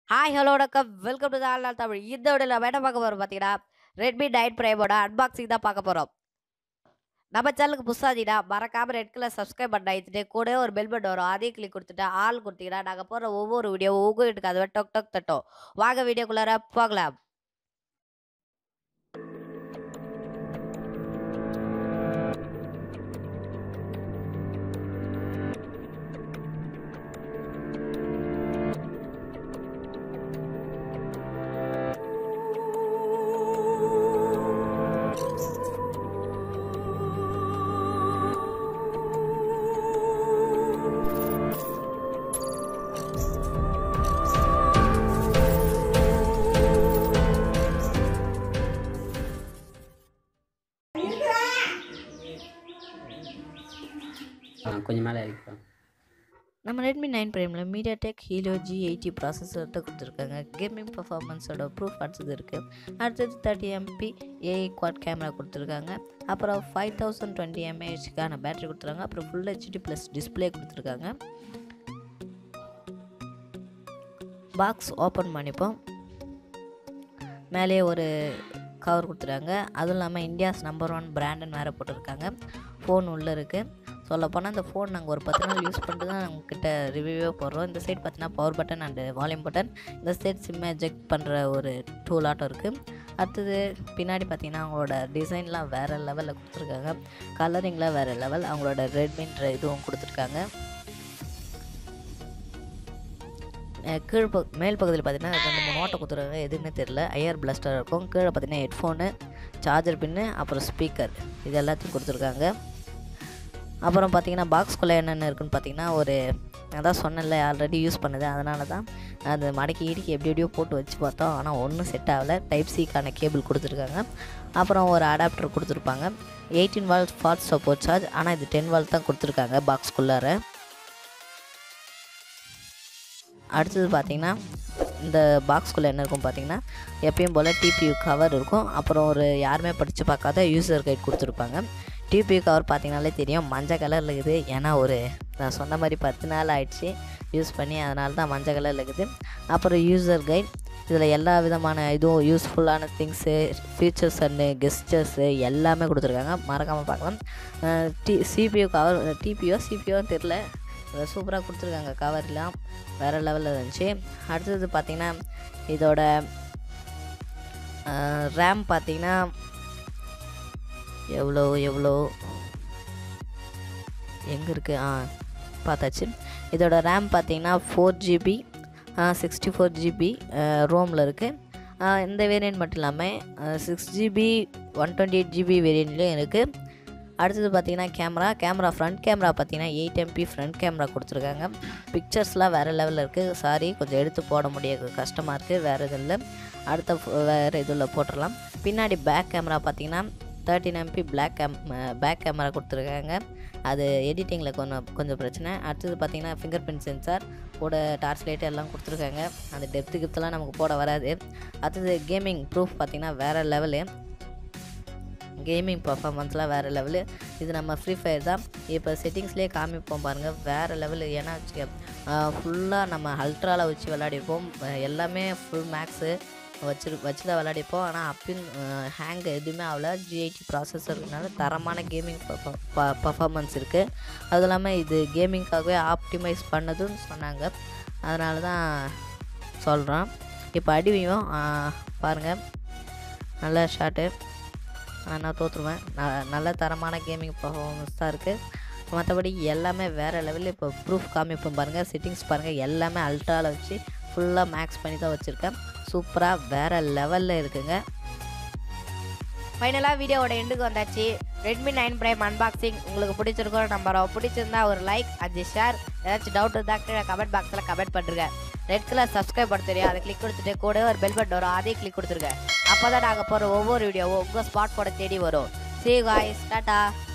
hi hello வணக்கம் welcome to all நாள் தமிழ் இந்த வீடியோவில் நம்ம என்ன பார்க்க போகிறோம் பார்த்தீங்கன்னா ரெட்மி நைன் ப்ரைமோட அன்பாக்சிங் தான் பார்க்க போகிறோம் நம்ம சேனலுக்கு புதுசாதீங்கன்னா மறக்காம ரெட் கலர் சப்ஸ்கிரைப் பண்ண ஆயிடுட்டு கூட ஒரு பெல் பட்டன் வரும் அதையும் கிளிக் கொடுத்துட்டு ஆள் கொடுத்தீங்கன்னா நாங்கள் போடுற ஒவ்வொரு வீடியோ உங்கள் வீட்டுக்கு அது டொக் டொக் தட்டும் வாங்க வீடியோக்குள்ளார போகலாம் ஆ கொஞ்சம் மேலே இறக்கிப்பா நம்ம ரெட்மி நைன் ப்ரைமில் MediaTek Helio G eighty processor தான் கொடுத்துருக்காங்க கேமிங் பர்ஃபார்மன்ஸோட ப்ரூஃப் அடுத்தது இருக்குது அடுத்தது thirty MP AI quad camera கொடுத்துருக்காங்க அப்புறம் ஃபைவ் தௌசண்ட் டுவெண்ட்டி எம்ஏஹெச்க்கான பேட்டரி கொடுத்துருக்காங்க அப்புறம் ஃபுல் ஹெச்டி ப்ளஸ் டிஸ்பிளே கொடுத்துருக்காங்க பாக்ஸ் ஓப்பன் பண்ணிப்போம் மேலே ஒரு கவர் கொடுத்துருக்காங்க அதுவும் இல்லாமல் இந்தியாஸ் நம்பர் ஒன் பிராண்டுன்னு வேறு போட்டிருக்காங்க ஃபோன் உள்ளே இருக்குது சொல்லப்போனால் இந்த ஃபோன் நாங்கள் ஒரு பத்து நாள் யூஸ் பண்ணிட்டு தான் உங்ககிட்ட ரிவ்யூவே போடுறோம் இந்த சைட் பார்த்தீங்கன்னா power button and volume button இந்த சைட் சிம்மை எஜெக்ட் பண்ணுற ஒரு டூல் ஆட்டம் இருக்குது அடுத்தது பின்னாடி பார்த்தீங்கன்னா அவங்களோட டிசைன்லாம் வேறு லெவலில் கொடுத்துருக்காங்க கலரிங்லாம் வேறு லெவல் அவங்களோட ரெட்மின்ற இதுவும் கொடுத்துருக்காங்க அஹ் கீழ் ப மேல் பகுதியில் பார்த்தீங்கன்னா ரெண்டு மூணு ஓட்டை கொடுத்துருக்காங்க எதுன்னு தெரில ஐஆர் பிளாஸ்டர் இருக்கும் கீழே பார்த்தீங்கன்னா ஹெட்ஃபோனு சார்ஜர் பின்னு அப்புறம் ஸ்பீக்கர் இது எல்லாத்தையும் கொடுத்துருக்காங்க அப்புறம் பார்த்தீங்கன்னா பாக்ஸ்குள்ளே என்னென்ன இருக்குன்னு பார்த்தீங்கன்னா ஒரு அதான் சொன்னேன்ல ஆல்ரெடி யூஸ் பண்ணுது அதனால தான் அது மடக்கி இடுக்கி எப்படி எப்படியோ போட்டு வச்சு பார்த்தோம் ஆனால் ஒன்றும் செட் ஆகலை டைப் சிக்கான கேபிள் கொடுத்துருக்காங்க அப்புறம் ஒரு அடாப்டர் கொடுத்துருப்பாங்க eighteen watt fast support charge ஆனால் இது டென் வால்ட் தான் கொடுத்துருக்காங்க பாக்ஸ்குள்ளார அடுத்தது பார்த்தீங்கன்னா இந்த பாக்ஸ்குள்ளே என்ன இருக்கும் பார்த்தீங்கன்னா எப்பயும் போல் டிபியூ கவர் இருக்கும் அப்புறம் ஒரு யாருமே படித்து பார்க்காத யூசர் கைட் கொடுத்துருப்பாங்க டிபியூ கவர் பார்த்தீங்கனாலே தெரியும் மஞ்சள் கலரில் இருக்குது ஏன்னா ஒரு நான் சொன்ன மாதிரி பத்து நாள் ஆயிடுச்சு யூஸ் பண்ணி அதனால தான் மஞ்சள் கலரில் இருக்குது அப்புறம் யூசர் கைட் இதில் எல்லா விதமான இதுவும் யூஸ்ஃபுல்லான திங்ஸு ஃபீச்சர்ஸ் அண்டு கெஸ்டர்ஸு எல்லாமே கொடுத்துருக்காங்க மறக்காமல் பார்க்கலாம் டி சிபியூ கவர் டிபியோ சிபியோன்னு தெரில சூப்பராக கொடுத்துருக்காங்க கவர்லாம் வேறு லெவலில் இருந்துச்சு அடுத்தது பார்த்திங்கன்னா இதோட ரேம் பார்த்திங்கன்னா எவ்வளோ எவ்வளோ எங்கே இருக்குது ஆ பார்த்தாச்சு இதோட ரேம் பார்த்தீங்கன்னா four GB sixty four GB ரோமில் இருக்குது இந்த வேரியன்ட் மட்டும் இல்லாமல் six GB one twenty eight GB வேரியன்ட்லேயும் இருக்குது அடுத்தது பார்த்தீங்கன்னா கேமரா கேமரா ஃப்ரண்ட் கேமரா பார்த்தீங்கன்னா எயிட் எம்பி ஃப்ரண்ட் கேமரா கொடுத்துருக்காங்க பிக்சர்ஸ்லாம் வேறு லெவலில் இருக்குது சாரி கொஞ்சம் எடுத்து போட முடியாது கஷ்டமாக இருக்குது வேறு இது இல்லை அடுத்த வேறு இதில் போட்டுடலாம் பின்னாடி பேக் கேமரா பார்த்தீங்கன்னா thirteen MP black cam back camera கொடுத்துருக்காங்க அது எடிட்டிங்கில் கொஞ்சம் கொஞ்சம் பிரச்சனை அடுத்தது பார்த்தீங்கன்னா ஃபிங்கர் பிரிண்ட் சென்சார் கூட டார்ச் லைட் எல்லாம் கொடுத்துருக்காங்க அந்த டெப்த்து கிப்த்தெல்லாம் நமக்கு போட வராது அடுத்தது கேமிங் ப்ரூஃப் பார்த்தீங்கன்னா வேறு லெவலு கேமிங் பர்ஃபார்மன்ஸ்லாம் வேறு லெவலு இது நம்ம ஃப்ரீ ஃபயர் தான் இப்போ செட்டிங்ஸ்லேயே காமிப்போம் பாருங்கள் வேறு லெவலு ஏன்னா வச்சுக்க ஃபுல்லாக நம்ம அல்ட்ராவில் வச்சு விளையாடிப்போம் எல்லாமே ஃபுல் மேக்ஸு வச்சு வச்சு தான் விளையாடிப்போம் ஆனால் அப்பயும் ஹேங் எதுவுமே ஆகல ஜிஐடி ப்ராசஸர்னால தரமான கேமிங் பர்ஃபார்மன்ஸ் இருக்குது அதுவும் இல்லாமல் இது கேமிங்காகவே ஆப்டிமைஸ் பண்ணதுன்னு சொன்னாங்க அதனால தான் சொல்கிறோம் இப்போ அடிவையும் பாருங்கள் நல்ல ஷாட்டு நான் தோற்றுருவேன் ந நல்ல தரமான கேமிங் பர்ஃபார்மன்ஸ் தான் இருக்குது மற்றபடி எல்லாமே வேறு லெவலில் இப்போ ப்ரூஃப் காமிப்போம் பாருங்கள் செட்டிங்ஸ் பாருங்கள் எல்லாமே அல்ட்ராவில் வச்சு ஃபுல்லாக மேக்ஸ் பண்ணி தான் வச்சுருக்கேன் சூப்பராக வேறு லெவலில் இருக்குங்க ஃபைனலாக வீடியோவோட எண்டுக்கு வந்தாச்சு ரெட்மி நைன் ப்ரைம் அன்பாக்சிங் உங்களுக்கு பிடிச்சிருக்கோம் நம்புறோம் பிடிச்சிருந்தா ஒரு லைக் அஞ்சு ஷேர் ஏதாச்சும் டவுட் இருந்தால் கீழே கமெண்ட் பாக்ஸில் கமெண்ட் பண்ணுறேங்க ரெட் கலர் சப்ஸ்கிரைப் பண்ண தெரியும் அதை கிளிக் கொடுத்துட்டு கூட ஒரு பெல் பட்டன் வரும் அதையும் கிளிக் கொடுத்துருங்க அப்போ தான் நாங்கள் போகிற ஒவ்வொரு வீடியோவும் உங்கள் ஸ்மார்ட் ஃபோனை தேடி வரும் சி காய்ஸ் டாட்டா